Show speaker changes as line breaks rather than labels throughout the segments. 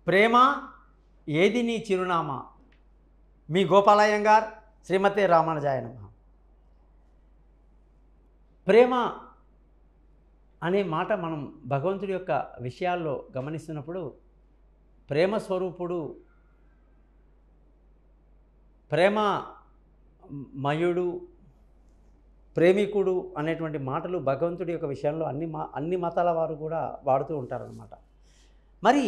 ప్రేమ ఏది నీ చిరునామా మీ గోపాలయ్యంగార్ శ్రీమతి రామానుజాయ నమః ప్రేమ అనే మాట మనం భగవంతుడి యొక్క విషయాల్లో గమనిస్తున్నప్పుడు ప్రేమ స్వరూపుడు ప్రేమ మయుడు ప్రేమికుడు అనేటువంటి మాటలు భగవంతుడి యొక్క విషయంలో అన్ని మా అన్ని మతాల వారు కూడా వాడుతూ ఉంటారనమాట మరి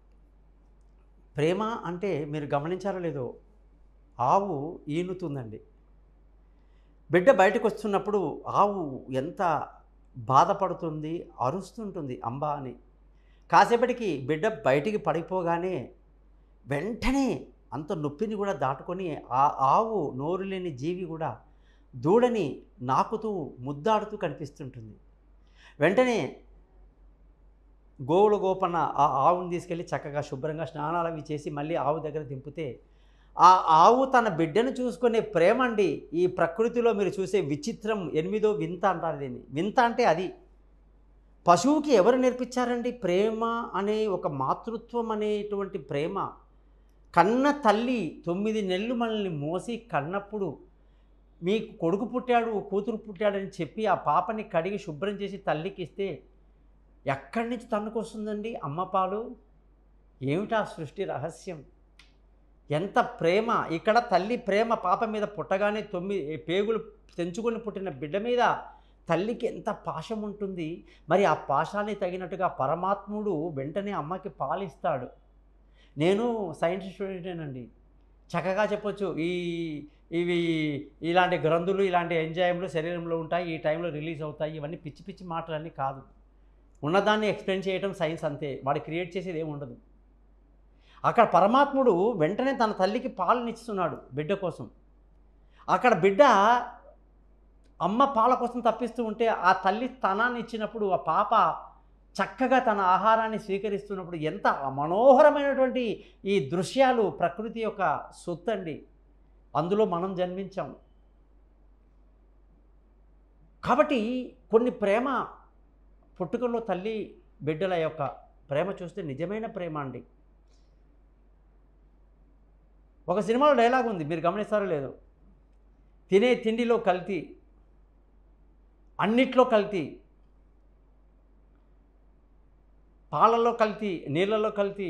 ప్రేమ అంటే మీరు గమనించారో లేదో ఆవు ఈనుతుందండి బిడ్డ బయటకు వస్తున్నప్పుడు ఆవు ఎంత బాధపడుతుంది అరుస్తుంటుంది అంబా అని కాసేపటికి బిడ్డ బయటికి పడిపోగానే వెంటనే అంత నొప్పిని కూడా దాటుకొని ఆ ఆవు నోరు లేని జీవి కూడా దూడని నాకుతూ ముద్దాడుతూ కనిపిస్తుంటుంది వెంటనే గోవుల గోపన్న ఆ ఆవుని తీసుకెళ్ళి చక్కగా శుభ్రంగా స్నానాలు అవి చేసి మళ్ళీ ఆవు దగ్గర దింపితే ఆ ఆవు తన బిడ్డను చూసుకునే ప్రేమ అండి ఈ ప్రకృతిలో మీరు చూసే విచిత్రం ఎనిమిదో వింత అంటారు దీన్ని వింత అంటే అది పశువుకి ఎవరు నేర్పించారండి ప్రేమ అనే ఒక మాతృత్వం అనేటువంటి ప్రేమ కన్న తల్లి తొమ్మిది నెలలు మనల్ని మోసి కన్నప్పుడు మీకు కొడుకు పుట్టాడు కూతురు పుట్టాడని చెప్పి ఆ పాపని కడిగి శుభ్రం చేసి తల్లికి ఇస్తే ఎక్కడి నుంచి తన్నుకొస్తుందండి అమ్మ పాలు ఏమిటా సృష్టి రహస్యం ఎంత ప్రేమ ఇక్కడ తల్లి ప్రేమ పాప మీద పుట్టగానే తొమ్మిది పేగులు తెంచుకొని పుట్టిన బిడ్డ మీద తల్లికి ఎంత పాశం ఉంటుంది మరి ఆ పాశాన్ని తగినట్టుగా పరమాత్ముడు వెంటనే అమ్మకి పాలిస్తాడు నేను సైన్స్ స్టూడెంటేనండి చక్కగా చెప్పొచ్చు ఈ ఇవి ఇలాంటి గ్రంథులు ఇలాంటి ఎంజాయములు శరీరంలో ఉంటాయి ఈ టైంలో రిలీజ్ అవుతాయి ఇవన్నీ పిచ్చి పిచ్చి మాటలన్నీ కాదు ఉన్నదాన్ని ఎక్స్ప్లెయిన్ చేయడం సైన్స్ అంతే వాడు క్రియేట్ చేసేది ఏమి ఉండదు అక్కడ పరమాత్ముడు వెంటనే తన తల్లికి పాలనిస్తున్నాడు బిడ్డ కోసం అక్కడ బిడ్డ అమ్మ పాల కోసం తప్పిస్తూ ఉంటే ఆ తల్లి స్థానాన్ని ఇచ్చినప్పుడు ఆ పాప చక్కగా తన ఆహారాన్ని స్వీకరిస్తున్నప్పుడు ఎంత మనోహరమైనటువంటి ఈ దృశ్యాలు ప్రకృతి యొక్క సొత్తు అండి అందులో మనం జన్మించాం కాబట్టి కొన్ని ప్రేమ పుట్టుకల్లో తల్లి బిడ్డల యొక్క ప్రేమ చూస్తే నిజమైన ప్రేమ అండి ఒక సినిమాలో డైలాగ్ ఉంది మీరు గమనిస్తారో లేదో తినే తిండిలో కల్తీ అన్నిట్లో కల్తీ పాలల్లో కల్తీ నీళ్ళల్లో కల్తీ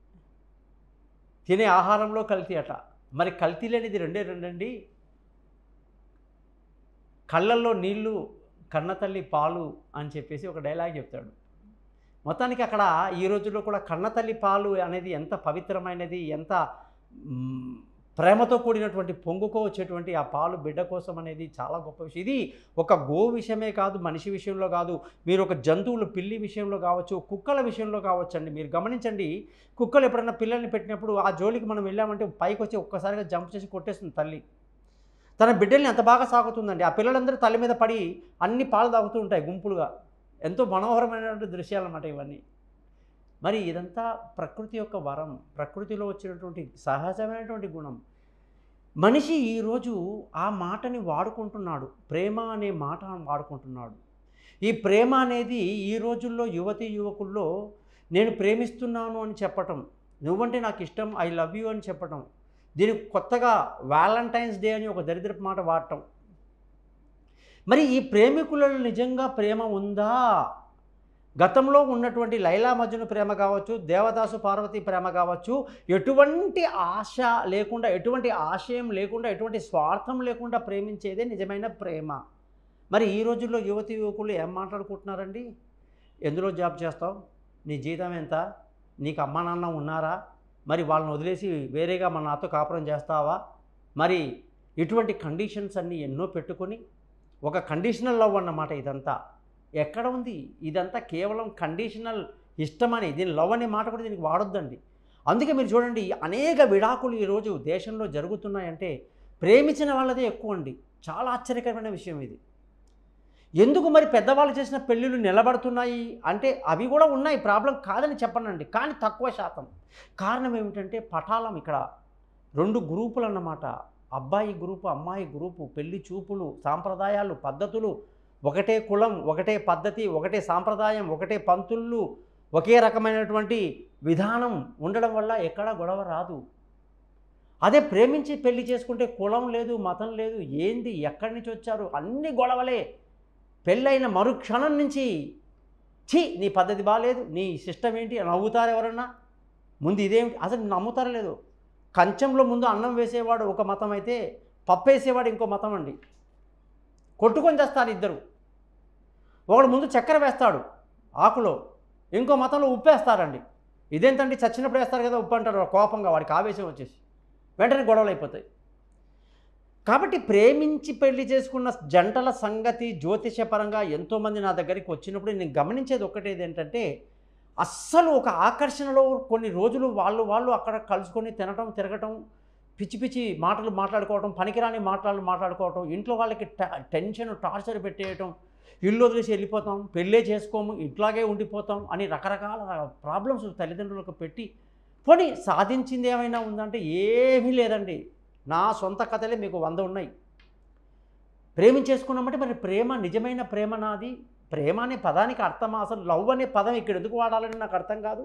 తినే ఆహారంలో కల్తీ అట మరి కల్తీ లేనిది రెండే రెండండి కళ్ళల్లో నీళ్ళు కన్నతల్లి పాలు అని చెప్పేసి ఒక డైలాగ్ చెప్తాడు మొత్తానికి అక్కడ ఈ రోజుల్లో కూడా కన్నతల్లి పాలు అనేది ఎంత పవిత్రమైనది ఎంత మ్, ప్రేమతో కూడినటువంటి పొంగుకో వచ్చేటువంటి ఆ పాలు బిడ్డ కోసం అనేది చాలా గొప్ప విషయం ఇది ఒక గో విషయమే కాదు మనిషి విషయంలో కాదు మీరు ఒక జంతువులు పిల్లి విషయంలో కావచ్చు కుక్కల విషయంలో కావచ్చు అండి మీరు గమనించండి కుక్కలు ఎప్పుడైనా పిల్లల్ని పెట్టినప్పుడు ఆ జోలికి మనం వెళ్ళామంటే పైకి వచ్చి ఒక్కసారిగా జంప్ చేసి కొట్టేస్తుంది తల్లి తన బిడ్డల్ని ఎంత బాగా సాగుతుందండి ఆ పిల్లలందరూ తల్లి మీద పడి అన్ని పాలు తాగుతూ ఉంటాయి గుంపులుగా ఎంతో మనోహరమైనటువంటి దృశ్యాలు అన్నమాట ఇవన్నీ మరి ఇదంతా ప్రకృతి యొక్క వరం ప్రకృతిలో వచ్చినటువంటి సహజమైనటువంటి గుణం మనిషి ఈరోజు ఆ మాటని వాడుకుంటున్నాడు ప్రేమ అనే మాట వాడుకుంటున్నాడు ఈ ప్రేమ అనేది ఈ రోజుల్లో యువతి యువకుల్లో నేను ప్రేమిస్తున్నాను అని చెప్పటం నువ్వంటే నాకు ఇష్టం ఐ లవ్ యూ అని చెప్పటం దీనికి కొత్తగా వ్యాలంటైన్స్ డే అని ఒక దరిద్రపు మాట వాడటం మరి ఈ ప్రేమికులలో నిజంగా ప్రేమ ఉందా గతంలో ఉన్నటువంటి లైలా మజ్ను ప్రేమ కావచ్చు దేవదాసు పార్వతి ప్రేమ కావచ్చు ఎటువంటి ఆశ లేకుండా ఎటువంటి ఆశయం లేకుండా ఎటువంటి స్వార్థం లేకుండా ప్రేమించేదే నిజమైన ప్రేమ మరి ఈ రోజుల్లో యువతి యువకులు ఏం మాట్లాడుకుంటున్నారండి ఎందులో జాబ్ చేస్తావు నీ జీతం ఎంత నీకు అమ్మా నాన్న ఉన్నారా మరి వాళ్ళని వదిలేసి వేరేగా మన నాతో కాపురం చేస్తావా మరి ఇటువంటి కండిషన్స్ అన్నీ ఎన్నో పెట్టుకొని ఒక కండిషనల్ లవ్ అన్నమాట ఇదంతా ఎక్కడ ఉంది ఇదంతా కేవలం కండిషనల్ ఇష్టమని దీని లవ్ అనే మాట కూడా దీనికి వాడొద్దండి అందుకే మీరు చూడండి అనేక విడాకులు ఈరోజు దేశంలో జరుగుతున్నాయంటే ప్రేమించిన వాళ్ళదే ఎక్కువ అండి చాలా ఆశ్చర్యకరమైన విషయం ఇది ఎందుకు మరి పెద్దవాళ్ళు చేసిన పెళ్ళిళ్ళు నిలబడుతున్నాయి అంటే అవి కూడా ఉన్నాయి ప్రాబ్లం కాదని చెప్పనండి కానీ తక్కువ శాతం కారణం ఏమిటంటే పటాలం ఇక్కడ రెండు గ్రూపులు అన్నమాట అబ్బాయి గ్రూపు అమ్మాయి గ్రూపు పెళ్లి చూపులు సాంప్రదాయాలు పద్ధతులు ఒకటే కులం ఒకటే పద్ధతి ఒకటే సాంప్రదాయం ఒకటే పంతుళ్ళు ఒకే రకమైనటువంటి విధానం ఉండడం వల్ల ఎక్కడా గొడవ రాదు అదే ప్రేమించి పెళ్లి చేసుకుంటే కులం లేదు మతం లేదు ఏంది ఎక్కడి నుంచి వచ్చారు అన్ని గొడవలే పెళ్ళైన మరుక్షణం నుంచి ఛీ నీ పద్ధతి బాగాలేదు నీ సిస్టమ్ ఏంటి నవ్వుతారు ఎవరన్నా ముందు ఇదేమిటి అసలు నమ్ముతారో లేదు కంచంలో ముందు అన్నం వేసేవాడు ఒక మతం అయితే పప్పు వేసేవాడు ఇంకో మతం అండి కొట్టుకొని చేస్తారు ఇద్దరు ఒకడు ముందు చక్కెర వేస్తాడు ఆకులో ఇంకో మతంలో ఉప్పు వేస్తారండి ఇదేంటండి చచ్చినప్పుడు వేస్తారు కదా ఉప్పు అంటారు కోపంగా వాడికి ఆవేశం వచ్చేసి వెంటనే గొడవలు అయిపోతాయి కాబట్టి ప్రేమించి పెళ్లి చేసుకున్న జంటల సంగతి జ్యోతిషపరంగా ఎంతోమంది నా దగ్గరికి వచ్చినప్పుడు నేను గమనించేది ఒకటేది ఏంటంటే అస్సలు ఒక ఆకర్షణలో కొన్ని రోజులు వాళ్ళు వాళ్ళు అక్కడ కలుసుకొని తినటం తిరగటం పిచ్చి పిచ్చి మాటలు మాట్లాడుకోవటం పనికిరాని మాటలు మాట్లాడుకోవటం ఇంట్లో వాళ్ళకి ట- టెన్షన్ టార్చర్ పెట్టేయటం ఇల్లు వదిలేసి వెళ్ళిపోతాం పెళ్ళే చేసుకోము ఇట్లాగే ఉండిపోతాం అని రకరకాల ప్రాబ్లమ్స్ తల్లిదండ్రులకు పెట్టి పోనీ సాధించింది ఏమైనా ఉందంటే ఏమీ లేదండి నా సొంత కథలే మీకు వంద ఉన్నాయి ప్రేమించేసుకున్నామంటే మరి ప్రేమ నిజమైన ప్రేమ నాది ప్రేమ అనే పదానికి అర్థమా అసలు లవ్ అనే పదం ఇక్కడ ఎందుకు వాడాలని నాకు అర్థం కాదు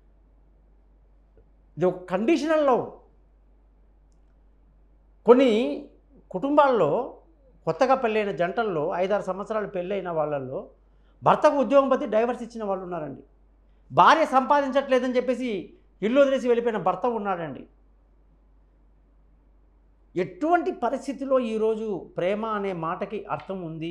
ఇది ఒక కండిషనల్ లవ్ కొన్ని కుటుంబాల్లో కొత్తగా పెళ్ళైన జంటల్లో ఐదారు సంవత్సరాలు పెళ్ళైన వాళ్ళల్లో భర్తకు ఉద్యోగం బట్టి డైవర్స్ ఇచ్చిన వాళ్ళు ఉన్నారండి భార్య సంపాదించట్లేదని చెప్పేసి ఇల్లు వదిలేసి వెళ్ళిపోయిన భర్త ఉన్నాడండి ఎటువంటి పరిస్థితిలో ఈరోజు ప్రేమ అనే మాటకి అర్థం ఉంది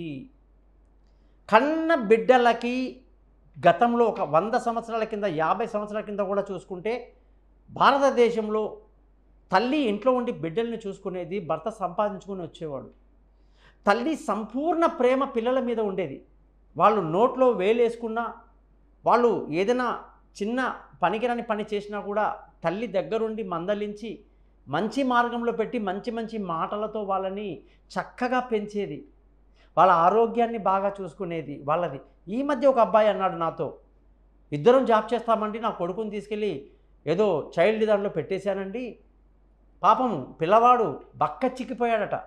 కన్న బిడ్డలకి గతంలో ఒక వంద సంవత్సరాల కింద యాభై సంవత్సరాల కింద కూడా చూసుకుంటే భారతదేశంలో తల్లి ఇంట్లో ఉండి బిడ్డల్ని చూసుకునేది భర్త సంపాదించుకొని వచ్చేవాడు తల్లి సంపూర్ణ ప్రేమ పిల్లల మీద ఉండేది వాళ్ళు నోట్లో వేలేసుకున్నా వాళ్ళు ఏదైనా చిన్న పనికిరాని పని చేసినా కూడా తల్లి దగ్గరుండి మందలించి మంచి మార్గంలో పెట్టి మంచి మంచి మాటలతో వాళ్ళని చక్కగా పెంచేది వాళ్ళ ఆరోగ్యాన్ని బాగా చూసుకునేది వాళ్ళది ఈ మధ్య ఒక అబ్బాయి అన్నాడు నాతో ఇద్దరం జాబ్ చేస్తామండి నా కొడుకుని తీసుకెళ్ళి ఏదో చైల్డ్ దాంట్లో పెట్టేశానండి పాపం పిల్లవాడు బక్క చిక్కిపోయాడట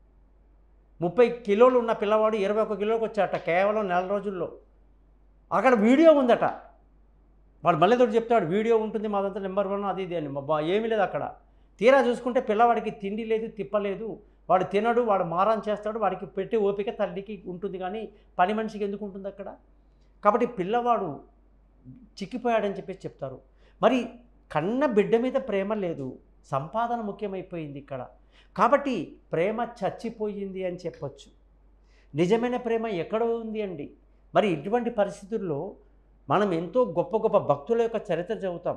ముప్పై కిలోలు ఉన్న పిల్లవాడు ఇరవై ఒక కిలోకి వచ్చాడట కేవలం నెల రోజుల్లో అక్కడ వీడియో ఉందట వాడు మళ్ళీ తోటి చెప్తాడు వీడియో ఉంటుంది మాదంతా నెంబర్ వన్ అది ఇది అని బా ఏమీ లేదు అక్కడ తీరా చూసుకుంటే పిల్లవాడికి తిండి లేదు తిప్పలేదు వాడు తినడు వాడు మారం చేస్తాడు వాడికి పెట్టే ఓపిక తల్లికి ఉంటుంది కానీ పని మనిషికి ఎందుకు ఉంటుంది అక్కడ కాబట్టి పిల్లవాడు చిక్కిపోయాడని చెప్పేసి చెప్తారు మరి కన్న బిడ్డ మీద ప్రేమ లేదు సంపాదన ముఖ్యమైపోయింది ఇక్కడ కాబట్టి ప్రేమ చచ్చిపోయింది అని చెప్పొచ్చు నిజమైన ప్రేమ ఎక్కడో ఉంది అండి మరి ఇటువంటి పరిస్థితుల్లో మనం ఎంతో గొప్ప గొప్ప భక్తుల యొక్క చరిత్ర చదువుతాం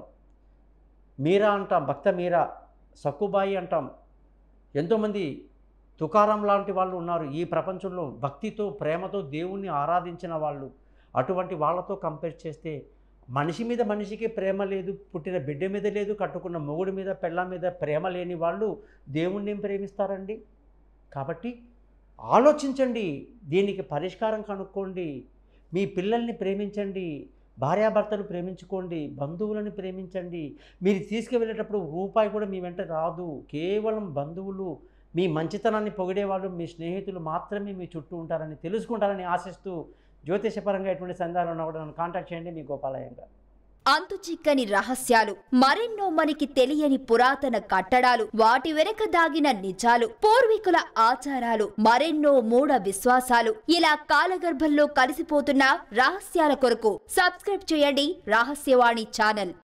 మీరా అంటాం భక్త మీరా సక్కుబాయి అంటాం ఎంతోమంది తుకారం లాంటి వాళ్ళు ఉన్నారు ఈ ప్రపంచంలో భక్తితో ప్రేమతో దేవుణ్ణి ఆరాధించిన వాళ్ళు అటువంటి వాళ్ళతో కంపేర్ చేస్తే మనిషి మీద మనిషికి ప్రేమ లేదు పుట్టిన బిడ్డ మీద లేదు కట్టుకున్న మొగుడి మీద పెళ్ళ మీద ప్రేమ లేని వాళ్ళు దేవుణ్ణి ఏం ప్రేమిస్తారండి కాబట్టి ఆలోచించండి దీనికి పరిష్కారం కనుక్కోండి మీ పిల్లల్ని ప్రేమించండి భార్యాభర్తను ప్రేమించుకోండి బంధువులను ప్రేమించండి మీరు తీసుకువెళ్ళేటప్పుడు రూపాయి కూడా మీ వెంట రాదు కేవలం బంధువులు మీ మంచితనాన్ని పొగిడేవాళ్ళు మీ స్నేహితులు మాత్రమే మీ చుట్టూ ఉంటారని తెలుసుకుంటారని ఆశిస్తూ జ్యోతిషపరంగా ఎటువంటి సందేహాలు ఉన్నా కూడా నన్ను కాంటాక్ట్ చేయండి మీ గోపాలయ్యంగా
అంతు చిక్కని రహస్యాలు మరెన్నో మనకి తెలియని పురాతన కట్టడాలు వాటి వెనక దాగిన నిజాలు పూర్వీకుల ఆచారాలు మరెన్నో మూఢ విశ్వాసాలు ఇలా కాలగర్భంలో కలిసిపోతున్న రహస్యాల కొరకు సబ్స్క్రైబ్ చేయండి రహస్యవాణి ఛానల్